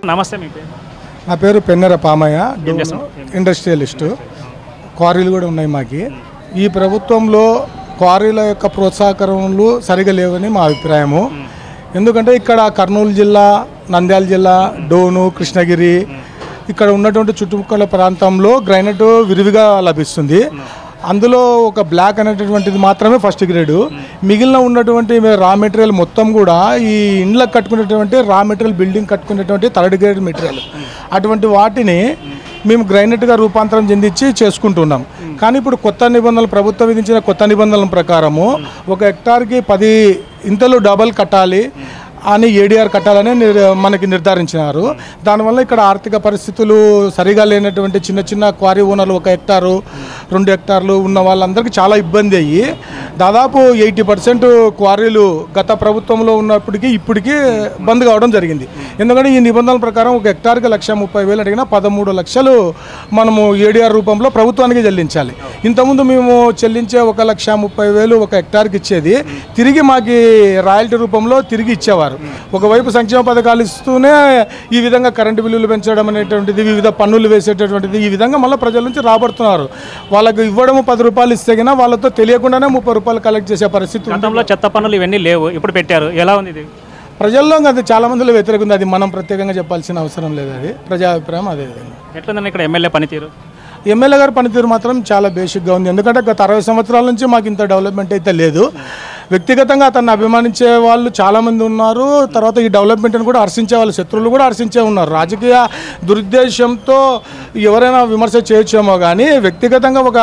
నమస్తే మీ పేరు నా పేరు పెన్నెర పామయ్య డోను చేస్తావు? ఇండస్ట్రియలిస్టు క్వారీలు కూడా ఉన్నాయి మాకి ఈ ప్రభుత్వంలో క్వారీల యొక్క ప్రోత్సాహకరములు సరిగా లేవని మా అభిప్రాయము ఎందుకంటే ఇక్కడ కర్నూలు జిల్లా నంద్యాల జిల్లా డోను కృష్ణగిరి ఇక్కడ ఉన్నటువంటి చుట్టుపక్కల ప్రాంతంలో గ్రైనైట్ విరివిగా లభిస్తుంది అందులో ఒక బ్లాక్ అనేటటువంటిది మాత్రమే ఫస్ట్ గ్రేడు మిగిలిన ఉన్నటువంటి రా మెటీరియల్ మొత్తం కూడా ఈ ఇండ్లకు కట్టుకునేటువంటి రా మెటీరియల్ బిల్డింగ్ కట్టుకునేటువంటి థర్డ్ గ్రేడ్ మెటీరియల్ అటువంటి వాటిని మేము గ్రైనైట్గా రూపాంతరం చెందించి చేసుకుంటున్నాం కానీ ఇప్పుడు కొత్త నిబంధనలు ప్రభుత్వం విధించిన కొత్త నిబంధనల ప్రకారము ఒక హెక్టార్కి పది ఇంతలు డబల్ కట్టాలి అని ఏడీఆర్ కట్టాలని నిర్ మనకి నిర్ధారించినారు దానివల్ల ఇక్కడ ఆర్థిక పరిస్థితులు సరిగా లేనటువంటి చిన్న చిన్న క్వారీ ఓనర్లు ఒక హెక్టారు రెండు హెక్టార్లు ఉన్న వాళ్ళందరికీ చాలా ఇబ్బంది అయ్యి దాదాపు ఎయిటీ పర్సెంట్ క్వారీలు గత ప్రభుత్వంలో ఉన్నప్పటికీ ఇప్పటికీ బంద్ కావడం జరిగింది ఎందుకంటే ఈ నిబంధనల ప్రకారం ఒక హెక్టార్కి లక్ష ముప్పై వేలు అడిగినా పదమూడు లక్షలు మనము ఏడీఆర్ రూపంలో ప్రభుత్వానికి చెల్లించాలి ఇంతకుముందు మేము చెల్లించే ఒక లక్ష ముప్పై వేలు ఒక హెక్టార్కి ఇచ్చేది తిరిగి మాకి రాయల్టీ రూపంలో తిరిగి ఇచ్చేవారు ఒకవైపు సంక్షేమ పథకాలు ఇస్తూనే ఈ విధంగా కరెంటు బిల్లులు పెంచడం అనేటువంటిది వివిధ పన్నులు వేసేటటువంటిది ఈ విధంగా మళ్ళీ ప్రజల నుంచి రాబడుతున్నారు వాళ్ళకు ఇవ్వడము పది రూపాయలు ఇస్తే గినా వాళ్ళతో తెలియకుండానే ముప్పై రూపాయలు కలెక్ట్ చేసే పరిస్థితి ఉంది. గతంలో చెత్త పనులు ఇవన్నీ లేవు ఇప్పుడు పెట్టారు ఎలా ఉంది ఇది ప్రజల్లో అది చాలా మందిలో వ్యతిరేకం ఉంది అది మనం ప్రత్యేకంగా చెప్పాల్సిన అవసరం లేదు అది ప్రజాభిప్రాయం అదే విధంగా ఎట్లుందండి ఇక్కడ ఎమ్మెల్యే పనితీరు ఎమ్మెల్యే గారి పనితీరు మాత్రం చాలా బేసిక్గా ఉంది ఎందుకంటే గత అరవై సంవత్సరాల నుంచి మాకు ఇంత డెవలప్మెంట్ అయితే లేదు వ్యక్తిగతంగా అతన్ని అభిమానించే వాళ్ళు చాలామంది ఉన్నారు తర్వాత ఈ డెవలప్మెంట్ని కూడా హర్షించే వాళ్ళు శత్రువులు కూడా హర్షించే ఉన్నారు రాజకీయ దురుద్దేశంతో ఎవరైనా విమర్శ చేయొచ్చేమో కానీ వ్యక్తిగతంగా ఒక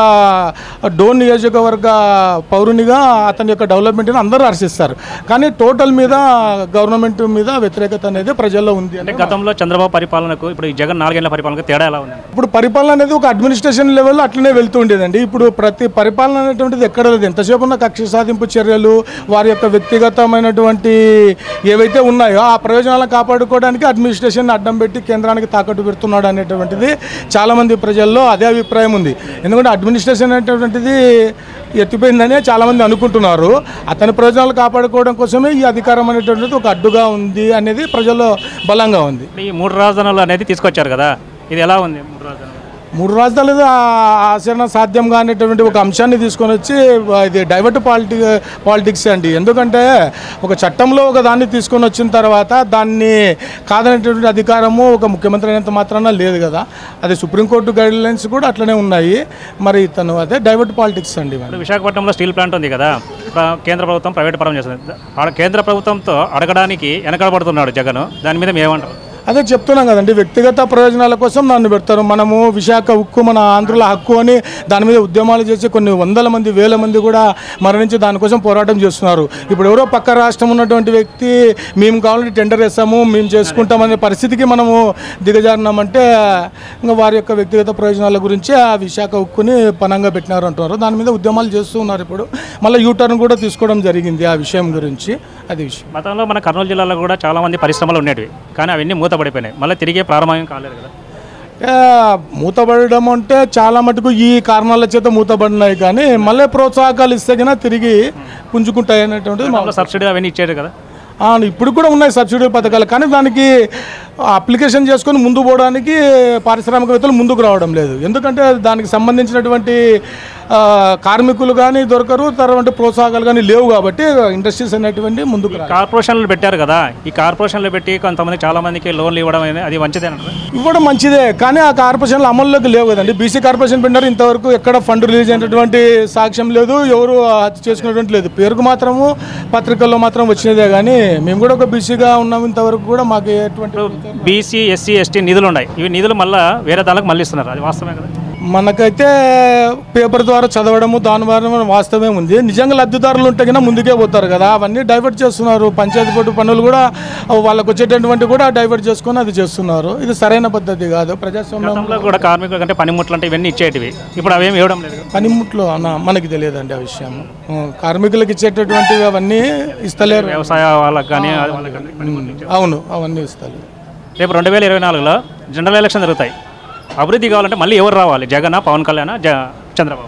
డోన్ నియోజకవర్గ పౌరునిగా అతని యొక్క డెవలప్మెంట్ని అందరూ హర్షిస్తారు కానీ టోటల్ మీద గవర్నమెంట్ మీద వ్యతిరేకత అనేది ప్రజల్లో ఉంది అంటే గతంలో చంద్రబాబు పరిపాలనకు ఇప్పుడు ఈ జగన్ నాలుగేళ్ల పరిపాలనకు తేడా ఎలా ఉంది ఇప్పుడు పరిపాలన అనేది ఒక అడ్మినిస్ట్రేషన్ లెవెల్లో అట్లనే వెళ్తూ ఉండేదండి ఇప్పుడు ప్రతి పరిపాలన అనేటువంటిది ఎక్కడ లేదు ఎంతసేపు ఉన్న కక్ష సాధింపు చర్యలు వారి యొక్క వ్యక్తిగతమైనటువంటి ఏవైతే ఉన్నాయో ఆ ప్రయోజనాలను కాపాడుకోవడానికి అడ్మినిస్ట్రేషన్ అడ్డం పెట్టి కేంద్రానికి తాకట్టు పెడుతున్నాడు అనేటువంటిది చాలామంది ప్రజల్లో అదే అభిప్రాయం ఉంది ఎందుకంటే అడ్మినిస్ట్రేషన్ అనేటువంటిది ఎత్తిపోయిందని చాలామంది అనుకుంటున్నారు అతని ప్రయోజనాలు కాపాడుకోవడం కోసమే ఈ అధికారం అనేటువంటిది ఒక అడ్డుగా ఉంది అనేది ప్రజల్లో బలంగా ఉంది ఇప్పుడు ఈ మూడు రాజధానులు అనేది తీసుకొచ్చారు కదా ఇది ఎలా ఉంది మూడు రాజధానులు మూడు రాజధానులు ఆ- ఆచరణ సాధ్యంగా అనేటువంటి ఒక అంశాన్ని తీసుకొని వచ్చి ఇది డైవర్ట్ పాలిటి పాలిటిక్స్ అండి ఎందుకంటే ఒక చట్టంలో ఒక దాన్ని తీసుకొని వచ్చిన తర్వాత దాన్ని కాదనేటువంటి అధికారము ఒక ముఖ్యమంత్రి అయినంత మాత్రాన లేదు కదా అది సుప్రీంకోర్టు గైడ్ లైన్స్ కూడా అట్లనే ఉన్నాయి మరి తను అదే డైవర్ట్ పాలిటిక్స్ అండి ఇవన్నీ. ఇప్పుడు విశాఖపట్నంలో స్టీల్ ప్లాంట్ ఉంది కదా ప్ర- కేంద్ర ప్రభుత్వం ప్రైవేట్ పరం చేస్తుంది ఆడ కేంద్ర ప్రభుత్వంతో అడగడానికి వెనకబడుతున్నాడు జగన్ దాని మీద ఏమంటారు అదే చెప్తున్నాం కదండి వ్యక్తిగత ప్రయోజనాల కోసం నన్ను పెడతారు మనము విశాఖ ఉక్కు మన ఆంధ్రుల హక్కు అని దాని మీద ఉద్యమాలు చేసి కొన్ని వందల మంది వేల మంది కూడా మరణించి దానికోసం పోరాటం చేస్తున్నారు ఇప్పుడు ఎవరో పక్క రాష్ట్రం ఉన్నటువంటి వ్యక్తి మేము కావాలంటే టెండర్ వేస్తాము మేము చేసుకుంటామనే పరిస్థితికి మనము దిగజారినామంటే ఇంకా వారి యొక్క వ్యక్తిగత ప్రయోజనాల గురించి ఆ విశాఖ ఉక్కుని పనంగా పెట్టినారు అంటున్నారు దాని మీద ఉద్యమాలు చేస్తూ ఉన్నారు ఇప్పుడు మళ్ళీ యూటర్న్ కూడా తీసుకోవడం జరిగింది ఆ విషయం గురించి అది విషయం గతంలో మన కర్నూలు జిల్లాలో కూడా చాలా మంది పరిశ్రమలు ఉండేవి కానీ అవన్నీ మూతపడిపోయినాయి మళ్ళీ తిరిగి ప్రారంభం కాలేదు కదా ఏ, మూతపడడం అంటే చాలా మటుకు ఈ కారణాల చేత మూతపడినాయి కానీ మళ్ళీ ప్రోత్సాహకాలు ఇస్తే కన్నా తిరిగి పుంజుకుంటాయి అనేటువంటిది మా గతంలో సబ్సిడీ అవన్నీ ఇచ్చారు కదా ఆ, ఇప్పుడు కూడా ఉన్నాయి సబ్సిడీ పథకాలు కానీ దానికి అప్లికేషన్ చేసుకొని ముందు పోవడానికి పారిశ్రామికవేత్తలు ముందుకు రావడం లేదు ఎందుకంటే దానికి సంబంధించినటువంటి ఆ, కార్మికులు కానీ దొరకరు తర్వాత ప్రోత్సాహకాలు కానీ లేవు కాబట్టి ఇండస్ట్రీస్ అనేటువంటి ముందుకు రా కార్పొరేషన్లు పెట్టారు కదా ఈ కార్పొరేషన్లు పెట్టి కొంతమంది చాలా మందికి లోన్లు ఇవ్వడం అనేది అది మంచిదేనంటారు ఇవ్వడం మంచిదే కానీ ఆ కార్పొరేషన్లు అమల్లోకి లేవు కదండి బీసీ కార్పొరేషన్ పెట్టినారు ఇంతవరకు ఎక్కడ ఫండ్ రిలీజ్ అయినటువంటి సాక్ష్యం లేదు ఎవరు హత్య చేసుకున్నటువంటి లేదు పేరుకు మాత్రము పత్రికల్లో మాత్రం వచ్చినదే కానీ మేము కూడా ఒక బీసీగా ఉన్నాం ఇంతవరకు కూడా మాకు ఎటువంటి బీసీ ఎస్సీ ఎస్టీ నిధులు ఉన్నాయి ఇవి నిధులు మళ్ళీ వేరే దానికి మళ్ళీ ఇస్తున్నారు అది వాస్తవమే కదా మనకైతే పేపర్ ద్వారా చదవడము దాని ద్వారా వాస్తవమే ఉంది నిజంగా లబ్ధిదారులు ఉంటే కన్నా ముందుకే పోతారు కదా అవన్నీ డైవర్ట్ చేస్తున్నారు పంచాయతీ బోర్డు పనులు కూడా వాళ్ళకు వచ్చేటటువంటి కూడా డైవర్ట్ చేసుకొని అది చేస్తున్నారు ఇది సరైన పద్ధతి కాదు ప్రజాస్వామ్యం గతంలో కూడా కార్మికులు అంటే పనిముట్లు అంటే ఇవన్నీ ఇచ్చేటివి ఇప్పుడు అవేమి ఇవ్వడం లేదు కదా. పనిముట్లు అన్న మనకి తెలియదండి ఆ విషయం ఉం, కార్మికులకు ఇచ్చేటటువంటివి అవన్నీ ఇస్తలేరు వ్యవసాయ వాళ్ళకి కానీ వాళ్ళకి కానీ పనిముట్లు ఇచ్చేవి. అవును అవన్నీ ఇస్తారు రేపు రెండు వేల ఇరవై నాలుగులో జనరల్ ఎలక్షన్ జరుగుతాయి అభివృద్ధి కావాలంటే మళ్ళీ ఎవరు రావాలి జగన్ పవన్ కళ్యాణ్ జ చంద్రబాబు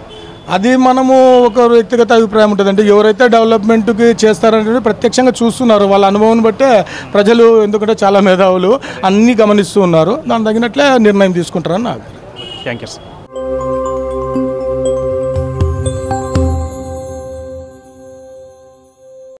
అది మనము ఒక వ్యక్తిగత అభిప్రాయం ఉంటుంది అంటే ఎవరైతే డెవలప్మెంట్కి చేస్తారనేది ప్రత్యక్షంగా చూస్తున్నారు వాళ్ళ అనుభవం బట్టే ప్రజలు ఎందుకంటే చాలా మేధావులు అన్నీ గమనిస్తూ ఉన్నారు దాని తగినట్లే నిర్ణయం తీసుకుంటారని నాకు థ్యాంక్ యూ సార్